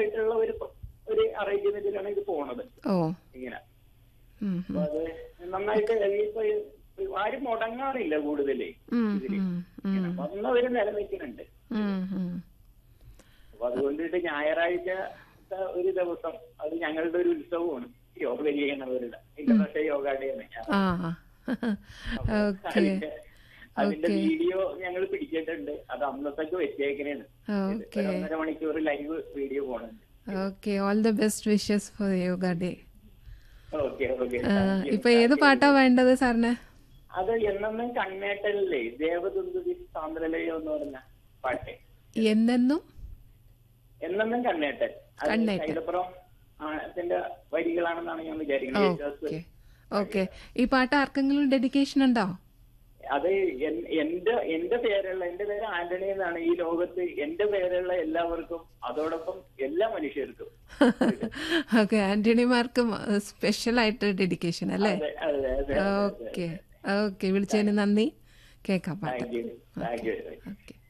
ആയിട്ടുള്ള ഒരു ഒരു അറേഞ്ച്മെന്റിലാണ് ഇത് പോണത് ഓ ഇങ്ങനെ ഉം, അപ്പൊ അത് നന്നായിട്ട് ഇപ്പൊ ആരും മുടങ്ങാറില്ല കൂടുതലേ ഉം, ഇതില് ഉം, ഉം, വന്നവര് നിലനിൽക്കുന്നുണ്ട് ഉം, ഉം. അപ്പൊ അതുകൊണ്ടിട്ട് ഞായറാഴ്ച ഒരു ദിവസം അത് ഞങ്ങളുടെ ഒരു ഉത്സവമാണ് യോഗ ചെയ്യണവരുടെ ഇന്റർനാഷണൽ യോഗ ഡേ ആണ് ആ ഓക്കെ അതിന്റെ അതിന്റെ വീഡിയോ ഞങ്ങൾ പിടിച്ചിട്ടുണ്ട് അത് അന്നത്തേക്ക് വെച്ചേക്കണേണ് ഓക്കെ ഒരു ഒന്നര മണിക്കൂർ ലൈവ് വീഡിയോ പോണുണ്ട് okay all the best wishes for yoga day okay okay ഇപ്പൊ ഏത് പാട്ടാ വേണ്ടത് സാറിന് അത് എന്നെന്നും കണ്ണേട്ടല്ലേ ദേവദുന്ദുതി സാന്ദ്രലയോ എന്ന് പറഞ്ഞ പാട്ട് എന്നെന്നും എന്നെന്നും കണ്ണേട്ടൻ അത് കണ്ണേട്ടൻ. കൈതപ്പുറം അതിന്റെ വരികളാണെന്നാണ് ഞാൻ വിചാരിക്കുന്നത് യേശുദാസ് ഓക്കെ ഓക്കെ ഈ പാട്ട് ആർക്കെങ്കിലും ഡെഡിക്കേഷൻ ഉണ്ടോ അത് എൻ- എന്റെ എന്റെ പേരുള്ള എന്റെ പേര് ആന്റണി എന്നാണ് ഈ ലോകത്ത് എന്റെ പേരുള്ള എല്ലാവർക്കും അതോടൊപ്പം എല്ലാ മനുഷ്യർക്കും ഓക്കെ ആന്റണിമാർക്കും സ്പെഷ്യൽ ആയിട്ട് ഡെഡിക്കേഷൻ അല്ലേ അതെ അതെ അതെ ഓക്കെ ഓക്കെ വിളിച്ചതിന് നന്ദി കേൾക്കാം പാട്ട് thank you thank you okay